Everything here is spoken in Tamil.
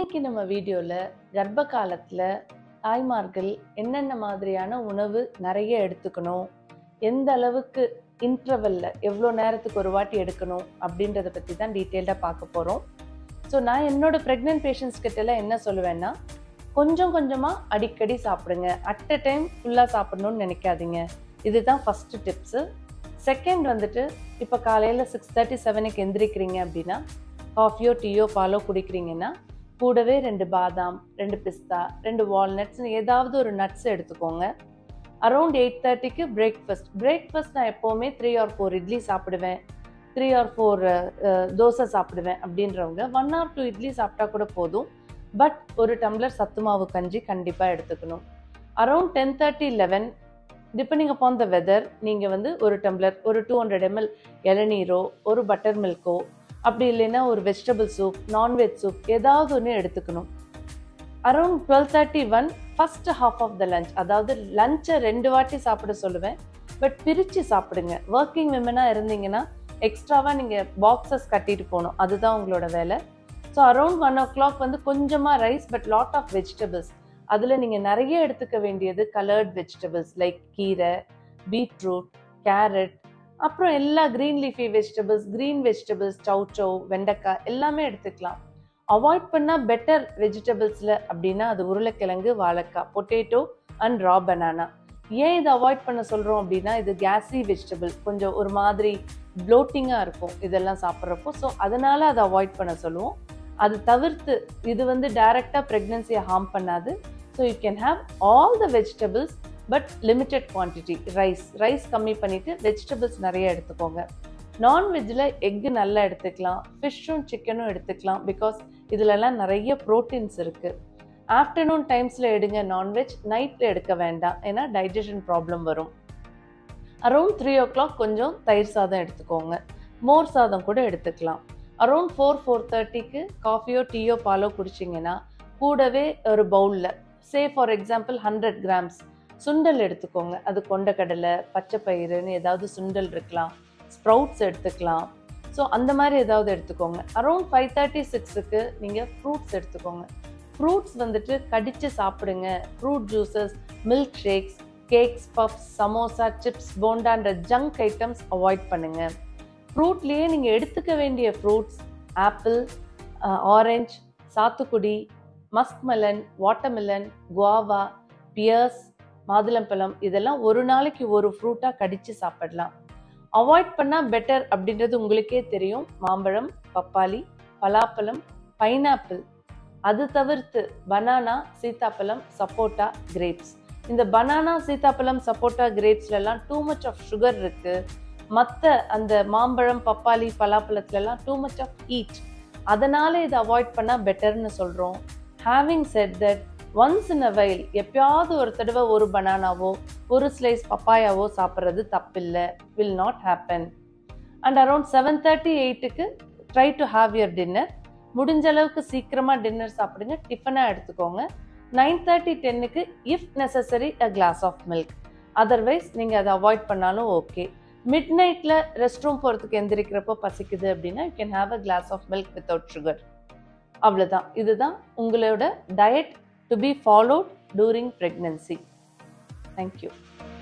இன்னைக்கு நம்ம வீடியோவில் கர்ப்ப காலத்தில் தாய்மார்கள் என்னென்ன மாதிரியான உணவு நிறைய எடுத்துக்கணும் எந்த அளவுக்கு இன்டர்வல்ல எவ்வளோ நேரத்துக்கு ஒரு வாட்டி எடுக்கணும் அப்படின்றத பற்றி தான் டீட்டெயில்டாக பார்க்க போகிறோம் ஸோ நான் என்னோட ப்ரெக்னென்ட் பேஷண்ட்ஸ் கிட்டலாம் என்ன சொல்லுவேன்னா கொஞ்சம் கொஞ்சமாக அடிக்கடி சாப்பிடுங்க அட் அ டைம் ஃபுல்லாக சாப்பிடணும்னு நினைக்காதீங்க இதுதான் ஃபஸ்ட்டு டிப்ஸு செகண்ட் வந்துட்டு இப்போ காலையில் சிக்ஸ் தேர்ட்டி செவனுக்கு எந்திரிக்கிறீங்க அப்படின்னா காஃபியோ டீயோ பாலோ குடிக்கிறீங்கன்னா கூடவே ரெண்டு பாதாம் ரெண்டு பிஸ்தா ரெண்டு வால்நட்ஸ்னு ஏதாவது ஒரு நட்ஸ் எடுத்துக்கோங்க அரௌண்ட் எயிட் தேர்ட்டிக்கு பிரேக்ஃபாஸ்ட் பிரேக்ஃபாஸ்ட் நான் எப்போவுமே த்ரீ ஆர் ஃபோர் இட்லி சாப்பிடுவேன் த்ரீ ஆர் ஃபோர் தோசை சாப்பிடுவேன் அப்படின்றவங்க ஒன் ஆர் டூ இட்லி சாப்பிட்டா கூட போதும் பட் ஒரு டம்ளர் சத்து மாவு கஞ்சி கண்டிப்பாக எடுத்துக்கணும் around ten thirty eleven depending upon the weather நீங்கள் வந்து ஒரு டம்ளர் ஒரு டூ ஹண்ட்ரட் எம்எல் இளநீரோ ஒரு பட்டர் மில்க்கோ அப்படி இல்லைன்னா ஒரு வெஜிடபிள் சூப் நான்வெஜ் சூப் ஏதாவது ஒன்று எடுத்துக்கணும் around twelve thirty one first half of the lunch அதாவது லஞ்சை ரெண்டு வாட்டி சாப்பிட சொல்லுவேன் பட் பிரித்து சாப்பிடுங்க ஒர்க்கிங் விமனாக இருந்தீங்கன்னா எக்ஸ்ட்ராவாக நீங்கள் பாக்ஸஸ் கட்டிட்டு போகணும் அதுதான் உங்களோட வேலை so around one o'clock வந்து கொஞ்சமாக rice but lot of vegetables அதில் நீங்கள் நிறைய எடுத்துக்க வேண்டியது கலர்ட் வெஜிடபிள்ஸ் லைக் கீரை பீட்ரூட் கேரட் அப்புறம் எல்லா green leafy vegetables green vegetables சௌச்சௌ வெண்டைக்காய் எல்லாமே எடுத்துக்கலாம் அவாய்ட் பண்ணால் பெட்டர் வெஜிடபிள்ஸில் அப்படின்னா அது உருளைக்கிழங்கு வாழைக்காய் பொட்டேட்டோ அண்ட் ரா பனானா ஏன் இதை அவாய்ட் பண்ண சொல்கிறோம் அப்படின்னா இது கேஸி வெஜிடபிள் கொஞ்சம் ஒரு மாதிரி ப்ளோட்டிங்காக இருக்கும் இதெல்லாம் சாப்பிட்றப்போ ஸோ அதனால் அதை அவாய்ட் பண்ண சொல்லுவோம் அது தவிர்த்து இது வந்து டைரெக்டாக ப்ரெக்னென்சியை ஹார்ம் பண்ணாது so you can have all the vegetables but limited quantity rice rice கம்மி பண்ணிவிட்டு வெஜிடபிள்ஸ் நிறைய எடுத்துக்கோங்க நான்வெஜ்ஜில் எக்கு நல்லா எடுத்துக்கலாம் ஃபிஷ்ஷும் சிக்கனும் எடுத்துக்கலாம் பிகாஸ் இதிலெல்லாம் நிறைய ப்ரோட்டீன்ஸ் இருக்குது ஆஃப்டர்நூன் டைம்ஸில் எடுங்க நான்வெஜ் நைட்டில் எடுக்க வேண்டாம் ஏன்னா டைஜஷன் ப்ராப்ளம் வரும் அரௌண்ட் த்ரீ ஓ கிளாக் கொஞ்சம் தயிர் சாதம் எடுத்துக்கோங்க மோர் சாதம் கூட எடுத்துக்கலாம் அரௌண்ட் ஃபோர் ஃபோர் தேர்ட்டிக்கு காஃபியோ டீயோ பாலோ குடிச்சிங்கன்னா கூடவே ஒரு பவுலில் say for example hundred grams சுண்டல் எடுத்துக்கோங்க அது கொண்டக்கடலை பச்சை பயிறுன்னு ஏதாவது சுண்டல் இருக்கலாம் ஸ்ப்ரவுட்ஸ் எடுத்துக்கலாம் ஸோ அந்த மாதிரி ஏதாவது எடுத்துக்கோங்க அரௌண்ட் ஃபைவ் தேர்ட்டி சிக்ஸுக்கு நீங்கள் ஃப்ரூட்ஸ் எடுத்துக்கோங்க ஃப்ரூட்ஸ் வந்துட்டு கடித்து சாப்பிடுங்க fruit juices milk shakes cakes puffs samosa chips போண்டான்ற ஜங்க் ஐட்டம்ஸ் அவாய்ட் பண்ணுங்கள் ஃப்ரூட்லேயே நீங்கள் எடுத்துக்க வேண்டிய ஃப்ரூட்ஸ் ஆப்பிள் ஆரஞ்ச் சாத்துக்குடி மஸ்க்மெலன் வாட்டர்மெலன் குவாவா பியர்ஸ் மாதுளம்பழம் இதெல்லாம் ஒரு நாளைக்கு ஒரு ஃப்ரூட்டாக கடித்து சாப்பிடலாம் அவாய்ட் பண்ணால் பெட்டர் அப்படின்றது உங்களுக்கே தெரியும் மாம்பழம் பப்பாளி பலாப்பழம் பைனாப்பிள் அது தவிர்த்து பனானா சீத்தாப்பழம் சப்போட்டா கிரேப்ஸ் இந்த பனானா சீத்தாப்பழம் சப்போட்டா கிரேப்ஸ்லலாம் டூ மச் ஆஃப் சுகர் இருக்குது மற்ற அந்த மாம்பழம் பப்பாளி பலாப்பழத்துலலாம் டூ மச் ஆஃப் ஹீட் அதனால் இதை அவாய்ட் பண்ணால் பெட்டர்னு சொல்கிறோம் having said that once in a while எப்பயாவது ஒரு தடவை ஒரு பனானாவோ ஒரு ஸ்லைஸ் பப்பாயாவோ சாப்பிட்றது தப்பில்லை will not happen and around seven thirty எயிட்டுக்கு try to have your dinner முடிஞ்ச அளவுக்கு சீக்கிரமாக டின்னர் சாப்பிடுங்க டிஃபனாக எடுத்துக்கோங்க நைன் தேர்ட்டி டென்னுக்கு if necessary a glass of milk otherwise நீங்கள் அதை அவாய்ட் பண்ணாலும் ஓகே மிட் நைட்டில் ரெஸ்ட் ரூம் போகிறதுக்கு எந்திரிக்கிறப்போ பசிக்குது அப்படின்னா you can have a glass of milk without sugar அவ்வளோதான் இதுதான் உங்களோட diet to be followed during pregnancy thank you